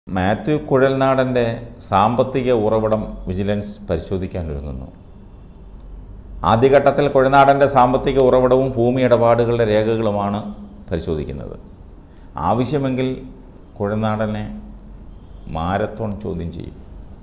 മാത്യു കുഴൽനാടൻ്റെ സാമ്പത്തിക ഉറവിടം വിജിലൻസ് പരിശോധിക്കാൻ ഒരുങ്ങുന്നു ആദ്യഘട്ടത്തിൽ കുഴൽനാടൻ്റെ സാമ്പത്തിക ഉറവിടവും ഭൂമി ഇടപാടുകളുടെ രേഖകളുമാണ് പരിശോധിക്കുന്നത് ആവശ്യമെങ്കിൽ കുഴൽനാടനെ മാരത്തോൺ ചോദ്യം ചെയ്യും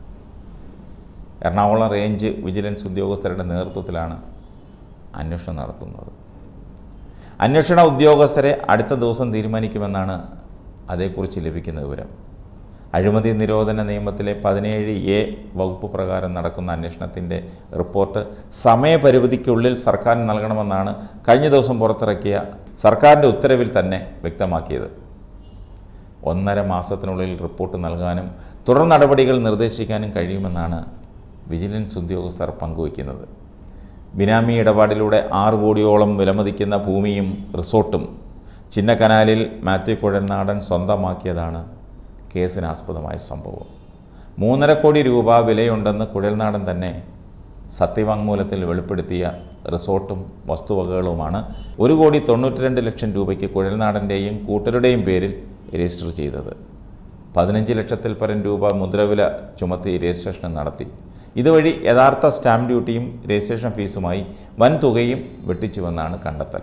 എറണാകുളം റേഞ്ച് വിജിലൻസ് ഉദ്യോഗസ്ഥരുടെ നേതൃത്വത്തിലാണ് അന്വേഷണം നടത്തുന്നത് അന്വേഷണ ഉദ്യോഗസ്ഥരെ അടുത്ത ദിവസം തീരുമാനിക്കുമെന്നാണ് അതേക്കുറിച്ച് ലഭിക്കുന്ന വിവരം അഴിമതി നിരോധന നിയമത്തിലെ പതിനേഴ് എ വകുപ്പ് പ്രകാരം നടക്കുന്ന അന്വേഷണത്തിൻ്റെ റിപ്പോർട്ട് സമയപരിധിക്കുള്ളിൽ സർക്കാർ നൽകണമെന്നാണ് കഴിഞ്ഞ ദിവസം പുറത്തിറക്കിയ സർക്കാരിൻ്റെ ഉത്തരവിൽ തന്നെ വ്യക്തമാക്കിയത് ഒന്നര മാസത്തിനുള്ളിൽ റിപ്പോർട്ട് നൽകാനും തുടർ നടപടികൾ നിർദ്ദേശിക്കാനും കഴിയുമെന്നാണ് വിജിലൻസ് ഉദ്യോഗസ്ഥർ പങ്കുവയ്ക്കുന്നത് ബിനാമി ഇടപാടിലൂടെ ആറ് കോടിയോളം വിലമതിക്കുന്ന ഭൂമിയും റിസോർട്ടും ചിന്നക്കനാലിൽ മാത്യു കുഴൽനാടൻ സ്വന്തമാക്കിയതാണ് കേസിനാസ്പദമായ സംഭവം മൂന്നര കോടി രൂപ വിലയുണ്ടെന്ന് കുഴൽനാടൻ തന്നെ സത്യവാങ്മൂലത്തിൽ വെളിപ്പെടുത്തിയ റിസോർട്ടും വസ്തുവകകളുമാണ് ഒരു കോടി തൊണ്ണൂറ്റി രണ്ട് ലക്ഷം രൂപയ്ക്ക് കുഴൽനാടൻ്റെയും കൂട്ടരുടെയും പേരിൽ രജിസ്റ്റർ ചെയ്തത് പതിനഞ്ച് ലക്ഷത്തിൽ പരം രൂപ മുദ്രവില ചുമത്തി രജിസ്ട്രേഷൻ നടത്തി ഇതുവഴി യഥാർത്ഥ സ്റ്റാമ്പ് ഡ്യൂട്ടിയും രജിസ്ട്രേഷൻ ഫീസുമായി വൻ തുകയും വെട്ടിച്ചുവെന്നാണ് കണ്ടെത്തൽ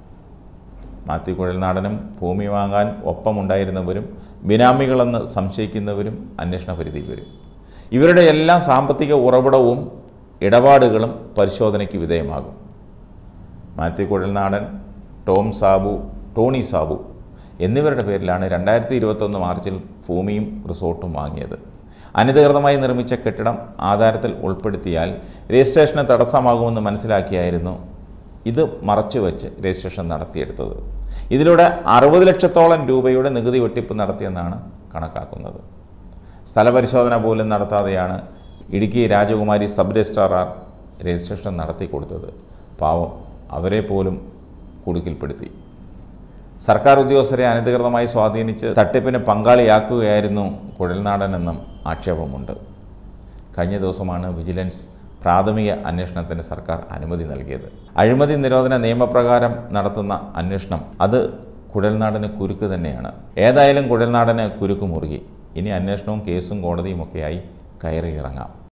മാത്യു കുഴൽനാടനും ഭൂമി വാങ്ങാൻ ഒപ്പമുണ്ടായിരുന്നവരും ബിനാമികളെന്ന് സംശയിക്കുന്നവരും അന്വേഷണ പരിധിയിൽ വരും ഇവരുടെ എല്ലാം സാമ്പത്തിക ഉറവിടവും ഇടപാടുകളും പരിശോധനയ്ക്ക് വിധേയമാകും മാത്യു കുഴൽനാടൻ ടോം സാബു ടോണി സാബു എന്നിവരുടെ പേരിലാണ് രണ്ടായിരത്തി ഇരുപത്തൊന്ന് മാർച്ചിൽ ഭൂമിയും റിസോർട്ടും വാങ്ങിയത് അനധികൃതമായി നിർമ്മിച്ച കെട്ടിടം ആധാരത്തിൽ ഉൾപ്പെടുത്തിയാൽ രജിസ്ട്രേഷന് തടസ്സമാകുമെന്ന് മനസ്സിലാക്കിയായിരുന്നു ഇത് മറച്ചുവെച്ച് രജിസ്ട്രേഷൻ നടത്തിയെടുത്തത് ഇതിലൂടെ അറുപത് ലക്ഷത്തോളം രൂപയുടെ നികുതി വെട്ടിപ്പ് നടത്തിയെന്നാണ് കണക്കാക്കുന്നത് സ്ഥലപരിശോധന പോലും നടത്താതെയാണ് ഇടുക്കി രാജകുമാരി സബ് രജിസ്ട്രാർ രജിസ്ട്രേഷൻ നടത്തി കൊടുത്തത് പാവം അവരെ പോലും കുടുക്കിൽപ്പെടുത്തി സർക്കാർ ഉദ്യോഗസ്ഥരെ അനധികൃതമായി സ്വാധീനിച്ച് തട്ടിപ്പിന് പങ്കാളിയാക്കുകയായിരുന്നു കുഴൽനാടനെന്നും ആക്ഷേപമുണ്ട് കഴിഞ്ഞ ദിവസമാണ് വിജിലൻസ് പ്രാഥമിക അന്വേഷണത്തിന് സർക്കാർ അനുമതി നൽകിയത് അഴിമതി നിരോധന നിയമപ്രകാരം നടത്തുന്ന അന്വേഷണം അത് കുഴൽനാടന് കുരുക്ക് തന്നെയാണ് ഏതായാലും കുഴൽനാടന് കുരുക്ക് മുറുകി ഇനി അന്വേഷണവും കേസും കോടതിയുമൊക്കെയായി കയറി ഇറങ്ങാം